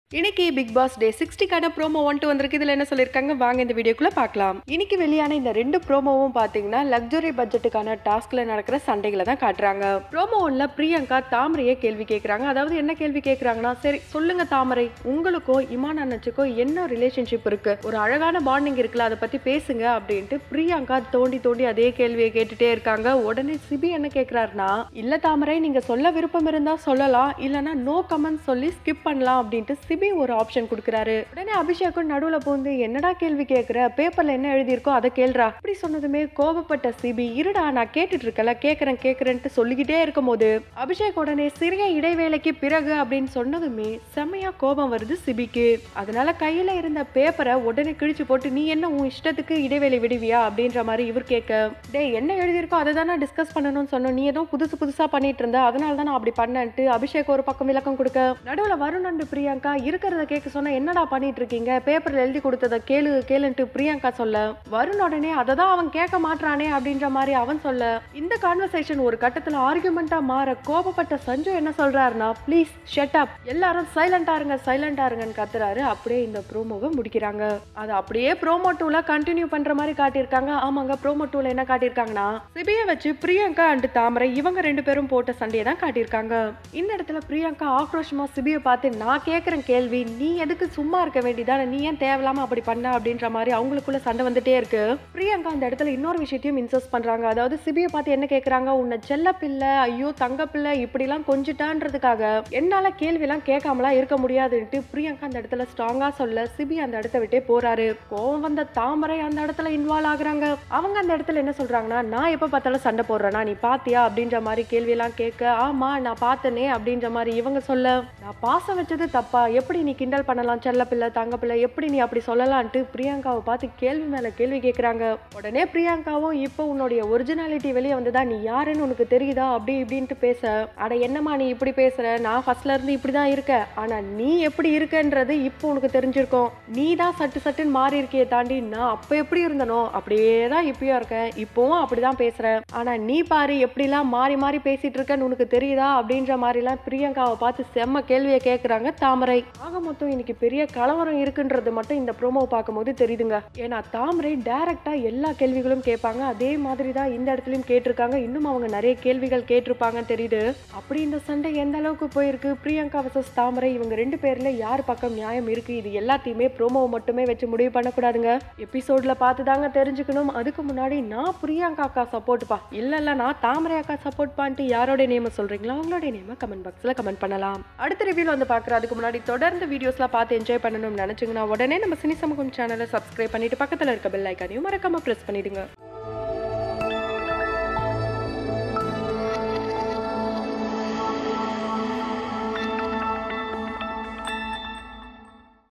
இன்னைக்கு Bigg Boss day சிக்ஸ்டிக்கான promo one two வந்திருக்கு இதில் என்ன சொல்லியிருக்காங்க வாங்க இந்த வீடியோக்குள்ள பார்க்கலாம் இன்னைக்கு வெளியான இந்த ரெண்டு ப்ரோமோவும் பார்த்தீங்கன்னா லக்ஸுரி பட்ஜெட்டுக்கான டாஸ்க்ல நடக்கிற சண்டைகளை தான் காட்டுறாங்க ப்ரோமோ ஒன்ல பிரியங்கா தாமரையே கேள்வி கேட்குறாங்க அதாவது என்ன கேள்வி கேட்குறாங்கன்னா சரி சொல்லுங்க தாமரை உங்களுக்கும் இமான் அண்ணச்சுக்கும் என்ன ரிலேஷன்ஷிப் இருக்கு ஒரு அழகான பாண்டிங் இருக்குல்ல அதை பத்தி பேசுங்க அப்படின்ட்டு பிரியங்கா தோண்டி தோண்டி அதே கேள்வியை கேட்டுட்டே இருக்காங்க உடனே சிபி என்ன கேட்குறாருன்னா இல்ல தாமரை நீங்க சொல்ல விருப்பம் இருந்தா சொல்லலாம் இல்லைன்னா நோ கமெண்ட் சொல்லி ஸ்கிப் பண்ணலாம் அப்படின்ட்டு சிபி ஒரு ஆப்ஷன் கொடுக்குறாரு உடனே அபிஷேக்கும் நடுவுல பூந்து என்னடா கேள்வி கேட்குற பேப்பர்ல என்ன எழுதியிருக்கோ அதை கேள்றா அப்படி சொன்னதுமே கோபப்பட்ட சிபி இருடா நான் கேட்டுட்டு இருக்கல கேட்கறேன் கேட்கறேன்ட்டு சொல்லிக்கிட்டே இருக்கும்போது அபிஷேக் உடனே சிறிய இடைவேளைக்கு பிறகு அப்படின்னு சொன்னதுமே செம்மையா கோபம் வருது சிபிக்கு அதனால கையில இருந்த பேப்பரை உடனே கிழிச்சு போட்டு நீ என்ன உன் இஷ்டத்துக்கு இடைவேளை விடுவியா அப்படின்ற மாதிரி இவர் கேட்க டேய் என்ன எழுதியிருக்கோ அதை தானே டிஸ்கஸ் பண்ணணும்னு சொன்னோம் நீ ஏதோ புதுசு புதுசா பண்ணிட்டு இருந்த அதனால தான் நான் அப்படி பண்ணேன்ட்டு அபிஷேக் ஒரு பக்கம் விளக்கம் கொடுக்க நடுவுல வருண் அண்ட் பிரியங்கா இருக்கிறத கேட்க சொன்னா என்னடா பண்ணிட்டு இருக்கீங்க பேப்பர்ல எழுதி கொடுத்தத கேளு கேளுன்ட்டு பிரியங்கா சொல்ல வருண் உடனே அதை தான் அவன் கேட்க மாட்றானே அப்படின்ற மாதிரி அவன் சொல்ல இந்த கான்வர்சேஷன் ஒரு கட்டத்துல ஆர்குமெண்டா மாற கோபப்பட்ட சஞ்சு என்ன சொல்றாருன்னா ப்ளீஸ் ஷட் அப் எல்லாரும் சைலண்டா இருங்க சைலண்டா இருங்கன்னு கத்துறாரு அப்படியே இந்த ப்ரோமோவை முடிக்கிறாங்க அது அப்படியே ப்ரோமோ டூல கண்டினியூ பண்ற மாதிரி காட்டியிருக்காங்க ஆமாங்க ப்ரோமோ டூல என்ன காட்டியிருக்காங்கன்னா சிபியை வச்சு பிரியங்கா அண்ட் தாமரை இவங்க ரெண்டு பேரும் போட்ட சண்டையை தான் காட்டியிருக்காங்க இந்த இடத்துல பிரியங்கா ஆக்ரோஷமா சிபியை பார்த்து நான் கேட்குறேன் கேள்வி நீ எதுக்கு சும்மா இருக்க வேண்டியதானே நீ ஏன் தேவையில்லாம அப்படி பண்ண அப்படின்ற மாதிரி அவங்களுக்குள்ள சண்டை வந்துட்டே இருக்கு பிரியங்கா அந்த இடத்துல இன்னொரு விஷயத்தையும் இன்சஸ் பண்றாங்க அதாவது சிபியை பார்த்து என்ன கேட்குறாங்க உன்னை செல்ல பிள்ளை ஐயோ தங்க பிள்ளை இப்படிலாம் கொஞ்சிட்டான்றதுக்காக என்னால கேள்வியெல்லாம் கேட்காமலாம் இருக்க முடியாதுன்ட்டு பிரியங்கா அந்த இடத்துல ஸ்ட்ராங்கா சொல்ல சிபி அந்த இடத்த விட்டே போறாரு கோவம் வந்த தாமரை அந்த இடத்துல இன்வால்வ் ஆகுறாங்க அவங்க அந்த இடத்துல என்ன சொல்றாங்கன்னா நான் எப்ப பார்த்தாலும் சண்டை போடுறேனா நீ பாத்தியா அப்படின்ற மாதிரி கேள்வியெல்லாம் கேட்க ஆமா நான் பார்த்தனே அப்படின்ற மாதிரி இவங்க சொல்ல நான் பாசம் வச்சது தப்பா எப்படி நீ கிண்டல் பண்ணலாம் செல்ல பிள்ளை தங்க பிள்ளை எப்படி நீ அப்படி சொல்லலான்ட்டு பிரியங்காவை பார்த்து கேள்வி மேல கேள்வி கேட்குறாங்க உடனே பிரியங்காவும் இப்போ உன்னுடைய ஒரிஜினாலிட்டி வெளியே வந்ததா நீ யாருன்னு உனக்கு தெரியுதா அப்படி இப்படின்ட்டு பேச அட என்னம்மா நீ இப்படி பேசுற நான் ஃபர்ஸ்ட்ல இருந்து இப்படி தான் இருக்க ஆனா நீ எப்படி இருக்கன்றது இப்போ உனக்கு தெரிஞ்சிருக்கும் நீ தான் சட்டு சட்டுன்னு மாறி இருக்கியே தாண்டி நான் அப்ப எப்படி இருந்தனோ அப்படியே தான் இப்பயும் இருக்கேன் இப்போவும் அப்படிதான் பேசுறேன் ஆனா நீ பாரு எப்படிலாம் மாறி மாறி பேசிட்டு இருக்கன்னு உனக்கு தெரியுதா அப்படின்ற மாதிரிலாம் பிரியங்காவை பார்த்து செம்ம கேள்வியை கேட்குறாங்க தாமரை ஆக மொத்தம் இன்னைக்கு பெரிய கலவரம் இருக்குன்றது மட்டும் இந்த ப்ரோமோ பார்க்கும்போது தெரியுதுங்க ஏன்னா தாமரை டைரக்டா எல்லா கேள்விகளும் கேட்பாங்க அதே மாதிரி தான் இந்த இடத்துலயும் கேட்டிருக்காங்க இன்னும் அவங்க நிறைய கேள்விகள் கேட்டிருப்பாங்கன்னு தெரியுது அப்படி இந்த சண்டை எந்த அளவுக்கு போயிருக்கு பிரியங்கா வர்சஸ் தாமரை இவங்க ரெண்டு பேர்ல யார் பக்கம் நியாயம் இருக்கு இது எல்லாத்தையுமே ப்ரோமோவை மட்டுமே வச்சு முடிவு பண்ணக்கூடாதுங்க எபிசோட்ல பார்த்து தாங்க தெரிஞ்சுக்கணும் அதுக்கு முன்னாடி நான் பிரியங்கா அக்கா சப்போர்ட் பா இல்ல இல்ல நான் தாமரை அக்கா சப்போர்ட் பண்ணிட்டு யாரோட நேம சொல்றீங்களோ அவங்களோட நேம கமெண்ட் பாக்ஸ்ல கமெண்ட் பண்ணலாம் அடுத்த ரிவ்யூல வந்து பார்க்குற அதுக்கு முன்னாடி தொடர்ந்து வீடியோஸ்லாம் பார்த்து என்ஜாய் பண்ணணும்னு நினைச்சீங்கன்னா உடனே நம்ம சினி சமூகம் சேனலை சப்ஸ்கிரைப் பண்ணிட்டு பக்கத்துல இருக்க பெல் ஐக்கானையும் மறக்காம ப்ரெஸ் பண்ணிடுங்க